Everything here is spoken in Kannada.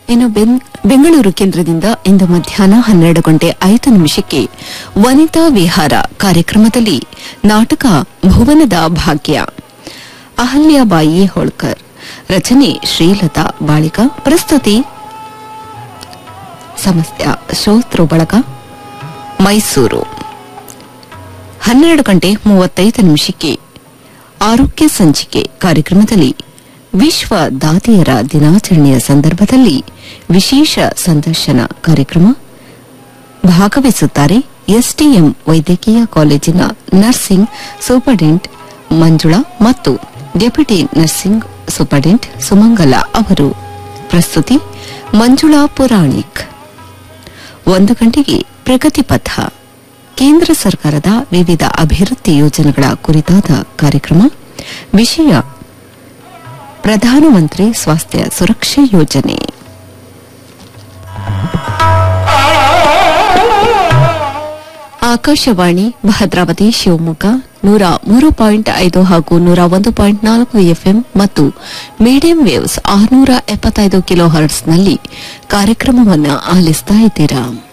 ಇನ್ನು ಬೆನ್- ಬೆಂಗಳೂರು ಕೇಂದ್ರದಿಂದ ಇಂದು ಮಧ್ಯಾಹ್ನ ಹನ್ನೆರಡು ಗಂಟೆ ಐದು ನಿಮಿಷಕ್ಕೆ ವನಿತಾ ವಿಹಾರ ಕಾರ್ಯಕ್ರಮದಲ್ಲಿ ನಾಟಕ ಭುವನದ ಭಾಗ್ಯ ಅಹಲ್ಯಾಬಾಯಿ ಹೋಳ್ಕರ್ ರಚನೆ ಶ್ರೀಲತಾ ಬಾಳಿಕ ಪ್ರಸ್ತುತಿ ಸಮಸ್ತ ಶ್ರೋತೃ ಬಳಗ ಮೈಸೂರು ಹನ್ನೆರಡು ಗಂಟೆ ಮೂವತ್ತೈದು ನಿಮಿಷಕ್ಕೆ ಆರೋಗ್ಯ ಸಂಚಿಕೆ ಕಾರ್ಯಕ್ರಮದಲ್ಲಿ ವಿಶ್ವ ದಾದಿಯರ ದಿನಾಚರಣೆಯ ಸಂದರ್ಭದಲ್ಲಿ ವಿಶೇಷ ಸಂದರ್ಶನ ಕಾರ್ಯಕ್ರಮ ಭಾಗವಹಿಸುತ್ತಾರೆ ಎಸ್ಟಿಎಂ ವೈದ್ಯಕೀಯ ಕಾಲೇಜಿನ ನರ್ಸಿಂಗ್ ಸೂಪರ್ಡೆಂಟ್ ಮಂಜುಳಾ ಮತ್ತು ಡೆಪ್ಯೂಟಿ ನರ್ಸಿಂಗ್ ಸೂಪರ್ಡೆಂಟ್ ಸುಮಂಗಲ ಅವರು ಪ್ರಸ್ತುತಿ ಮಂಜುಳಾ ಪುರಾಣಿಕ್ ಒಂದು ಗಂಟೆಗೆ ಪ್ರಗತಿ ಪಥ ಕೇಂದ್ರ ಸರ್ಕಾರದ ವಿವಿಧ ಅಭಿವೃದ್ಧಿ ಯೋಜನೆಗಳ ಕುರಿತಾದ ಕಾರ್ಯಕ್ರಮ ವಿಷಯ ಪ್ರಧಾನಮಂತ್ರಿ ಸ್ವಾಸ್ಥ್ಯ ಸುರಕ್ಷಾ ಯೋಜನೆ ಆಕಾಶವಾಣಿ ಭದ್ರಾವತಿ ಶಿವಮೊಗ್ಗ ನೂರ ಮೂರು ಪಾಯಿಂಟ್ ಐದು ಹಾಗೂ ನೂರ ಒಂದು ಪಾಯಿಂಟ್ ನಾಲ್ಕು ಎಫ್ಎಂ ಮತ್ತು ಮೀಡಿಯಂ ವೇವ್ಸ್ ಆರುನೂರ ಎಪ್ಪತ್ತೈದು ಕಿಲೋ ಹರ್ಟ್ಸ್ನಲ್ಲಿ ಕಾರ್ಯಕ್ರಮವನ್ನು ಆಲಿಸ್ತಾ ಇದ್ದೀರಾ